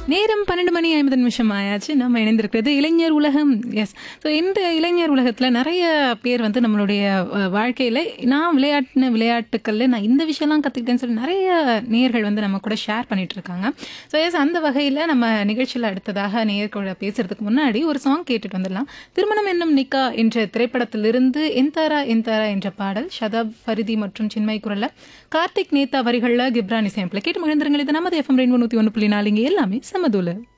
நேரம் பன்னெண்டு மணி ஐம்பது நிமிஷம் ஆயாச்சு நம்ம இணைந்திருக்கிறது இளைஞர் உலகம் எஸ் ஸோ இந்த இளைஞர் உலகத்தில் நிறைய பேர் வந்து நம்மளுடைய அஹ், வாழ்க்கையில நான் விளையாட்டின விளையாட்டுக்கள்ல நான் இந்த விஷயம்லாம் கற்றுக்கிட்டேன்னு சொல்லி நிறைய நேயர்கள் வந்து நம்ம கூட ஷேர் பண்ணிட்டு இருக்காங்க ஸோ எஸ் அந்த வகையில் நம்ம நிகழ்ச்சியில் அடுத்ததாக நேயர்களோட பேசுறதுக்கு முன்னாடி ஒரு சாங் கேட்டுட்டு வந்துடலாம் திருமணம் என்னும் நிக்கா என்ற திரைப்படத்திலிருந்து என்தாரா என்தாரா என்ற பாடல் ஷதாப் ஃபரிதி மற்றும் சின்மய் குரல்ல கார்த்திக் நேதா வரிகளில் கிப்ரான் இசையமைப்பில் கேட்டு மகிழ்ந்துருங்கள் இது நமது எஃப்எம் ரெயின்போ நூற்றி ஒன்று புள்ளி நாலு இங்கே எல்லாமே சமதூல